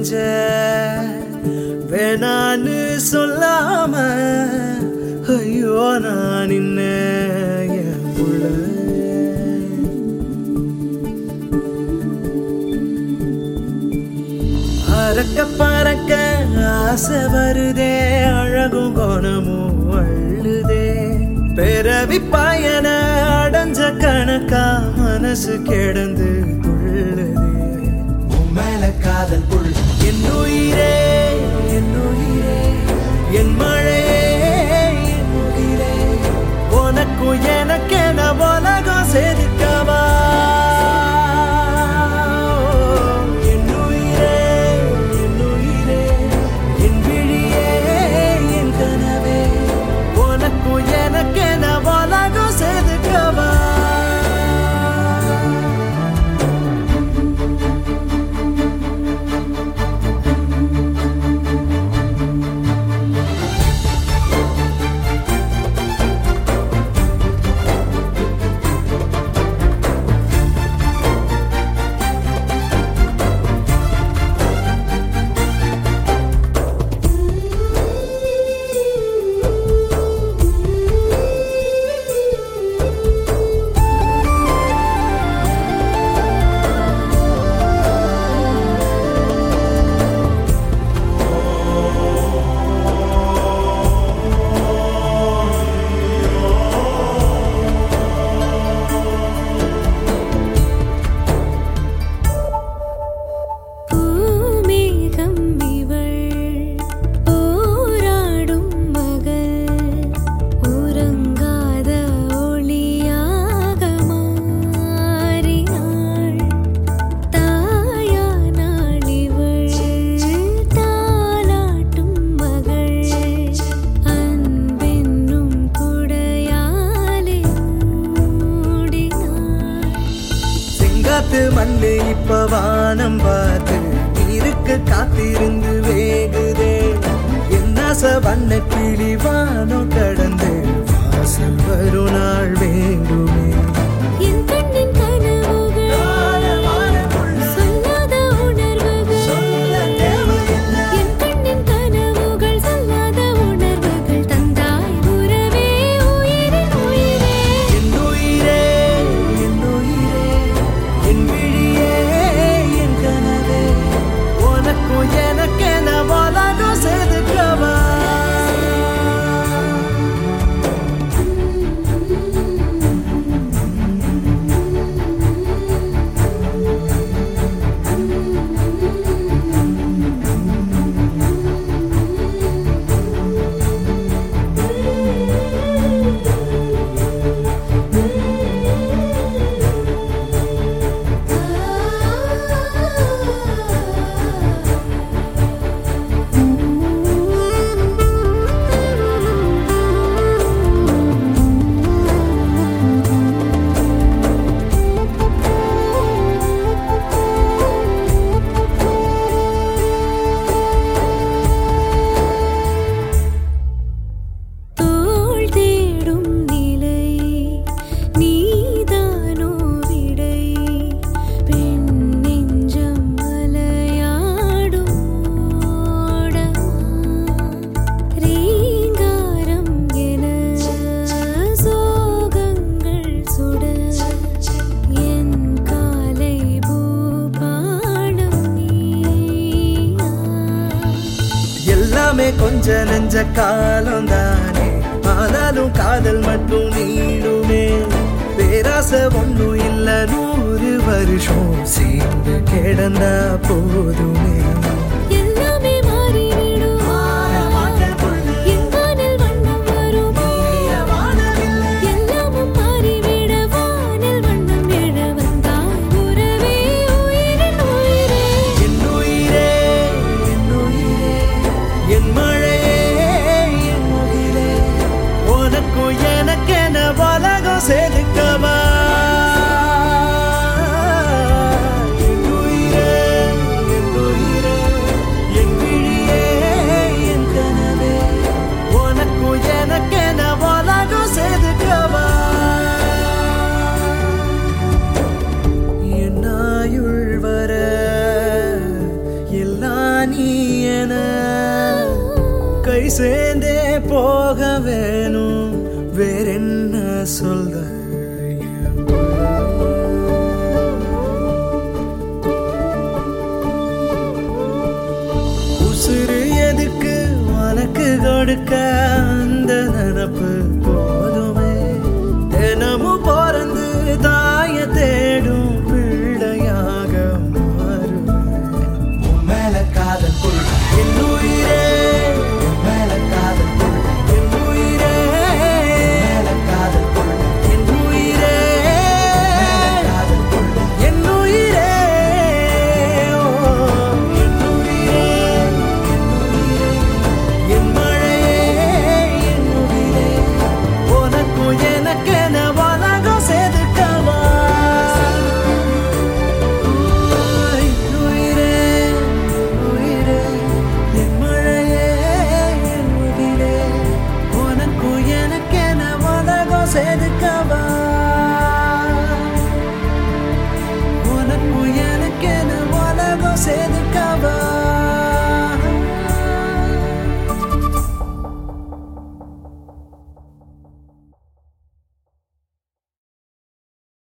நெஞ்ச வேணான்னு சொல்லாம ஐயோ நான் நின்ன என் புள்ள அறக்க பறக்க ஆசை வருதே அழகும் குணமும் அள்ளுதே பிறவி பயன அடைஞ்ச கணக்கா மனசு கிடந்து துள்ளுதே உன் மேல காதல் புல் என் உயிரே என் உயிரே என் மழையே என் உயிரே உனக்கும் எனக்கென உலகம் செதுக்கவா என் உயிரே என் உயிரே என் விழியே என் கனவே உனக்கும் எனக்கென உலகம் செதுக்கவா பூமேகம் இவள் போராடும் மகள் உறங்காத ஒளியாக மாறினாள் தாயானாள் இவள் தாலாட்டும் மகள் அன்பென்னும் குடையாலே மூடினாள் செங்காத்து மண்ணு இப்ப வானம் பார்த்து நீருக்கு காத்திருந்து வேகுதே என்னாச வண்ண கிளி வானம் கடந்து வாசல் வரும் நாள் வேண்டுமே என் கண்ணின் கனவுகள் சொல்லாத உணர்வுகள் என் கண்ணின் கனவுகள் சொல்லாத உணர்வுகள் தந்தாய் உறவே உயிரின் உயிரே என் உயிரே என் உயிரே என் விழியே என் கனவே உனக்கும் எனக்கென உலகம் செதுக்கவா தோள் தேடும் நிலை நீதானோ விடை பெண் நெஞ்சம் மலையாடும் ஓடமா ரீங்காரம் என சோகங்கள் சுட என் காலை பூபாடம் நீயா எல்லாமே கொஞ்ச நெஞ்ச காலம் தானே ஆனாலும் காதல் மட்டும் நீளுமே பேராசை ஒண்ணும் இல்ல நூறு வருஷம் சேர்ந்து கிடந்தா போதுமே எல்லாமே மாறிவிடும் என் வானில் வண்ணம் வருமா எல்லாமும் மாறிவிட வானில் வண்ணம் எழ வந்தாய் உறவே உயிரின் உயிரே என் உயிரே என் உயிரே என் மழையே என் உயிரே உனக்கும் எனக்கென உலகம் செதுக்கவா என் உயிரே என் உயிரே கை சேர்ந்தே போக வேணும் வேறென்ன சொல்ல உசுறு எதுக்கு உனக்கு கொடுக்க அந்த நினப்பு போதுமே தினமும் பிறந்து தாய தேடும் பிள்ளையாக மாறுவேன் உன் மேல காதல் கொள் என் உயிரே உன் மேல காதல் கொள் என் உயிரே மேல காதல் கொள் என் உயிரே காதல் கொள் என் உயிரே ஓ, என் உயிரே என் உயிரே என் மழையே என் உயிரே உனக்கும் எனக்கென உலகம் செதுக்கவா உயிரே உயிரே என் மழையே என் உயிரே உனக்கும் எனக்கென உலகம் செதுக்கவா